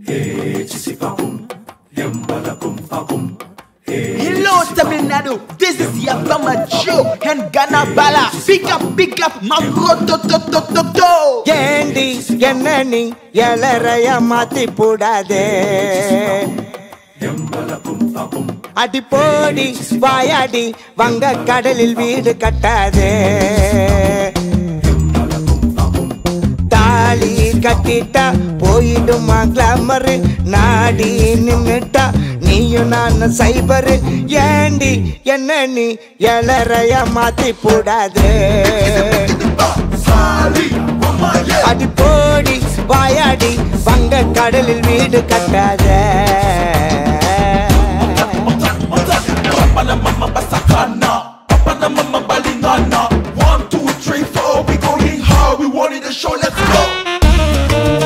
Hello Tamil Nadu, this is Yapama Joe and Ghana Bala. Big up, big up, my bro, to, to, to, to, to. ஏண்டி என்ன நீ எலறைய மாத்தி போடாதே அடி போடி வாயாடி வங்க கடலில் வீடு கட்டாதே தாலி கட்டிட்டா போயிடுமா கிளாமர் நாடி நின்னுட்டா நீயும் நான் சைபரு ஏண்டி என்ன நீ எலறைய மாத்தி போடாதே அடி போடி வாயாடி வங்க கடலில் வீடு கட்டாத One, two, three, four, we going hard. We wanted the show, let's go.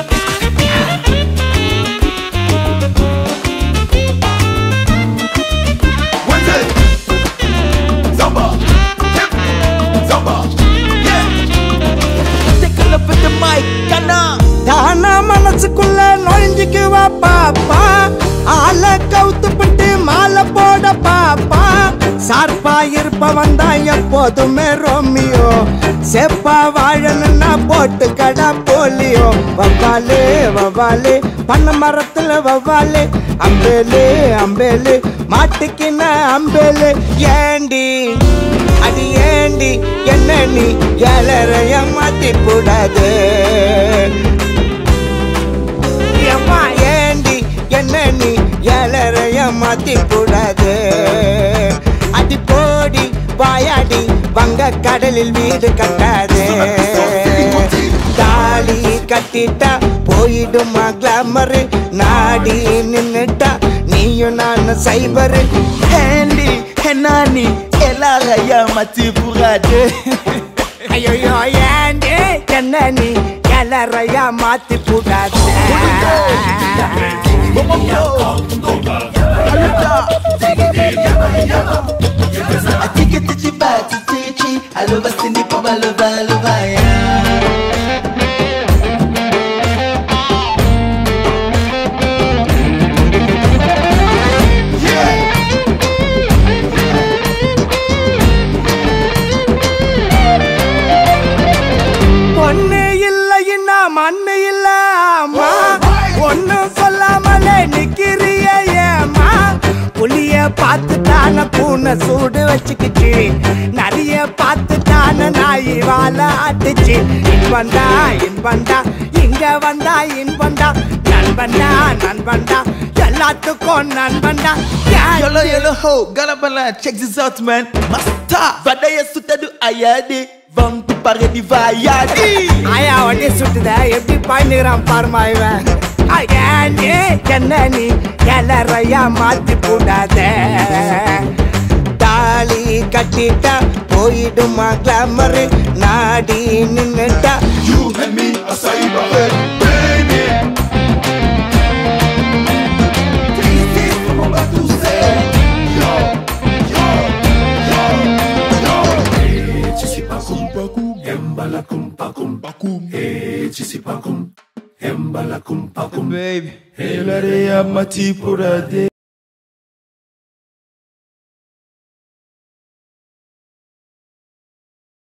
Wednesday, Zumba, hip, Zumba, yeah. Take a look at the mic, Ghana. தானா மனசுக்குள்ள நுழைஞ்சுக்குவா பாப்பா ஆள கவுத்துப்பட்டு மாலை போட பாப்பா சார்பா இருப்பவன் தான் எப்போதுமே ரோமியோ செப்பா வாழணும்னா போட்டு கடா போலியோ வவ்வாலு வவ்வாலு பண்ண மரத்துல வவ்வாலு அம்பேலு அம்பேலு மாட்டுக்கின அம்பேலு ஏண்டி அடி ஏண்டி என்ன நீ ஏழரைய மாத்தி போடாது ஏம்மா ஏண்டி என்ன நீ ஏழரைய மாத்தி போடாது அடி போடி வாயாடி வங்க கடலில் வீடு கட்டாது தாலி கட்டிட்டா போயிடுமா கிளாமரு நாடி நின்னுட்டா நீயும் நான் சைபரு Andy, Henani, Elaraya, Mati Purade. ஐயோ ஏண்டி என்ன நீ எல்லறைய மாத்தி போடாது I take it to Chiba, to Tichi. I love a Cindy Papa, love, love, yeah. பொண்ணு இல்லைன்னா மண்ணு இல்ல அம்மா ஒன்னும் சொல்லாமலே நிக்கிறிய ஏமா புளிய பார்த்துட்டான பூனை சூடு வச்சுக்கிச்சு நிறைய பார்த்துட்டான நாய் வாழ ஆட்டுச்சு இன்பண்டா இன்பண்டா இங்க வந்தா இன்பண்டா நண்பண்டா நண்பண்டா எல்லாத்துக்கும் நண்பண்டா ஏன் Yolo yolo ho, Galabala, check this out man. Master, Vadaya Sutadu Ayade, Vampi Paredi Vayadi. ஆயா வண்டி சுட்டுத எப்படி பாய்ந்துக்கிறான் பாருமா இவன் ஏண்டி என்ன நீ எல்லறையா மாத்தி போடாத தாலி கட்டிட்டா போயிடுமா கிளாமரு நாடி நின்னுட்டா You and me, a cyber head, baby. This is what I'm about to say. Yo, yo, yo, yo. Eh, chisipakum, pakum, embalakum, pakum, pakum. Eh, chisipakum, embalakum, pakum. Baby. Elareya mati purade.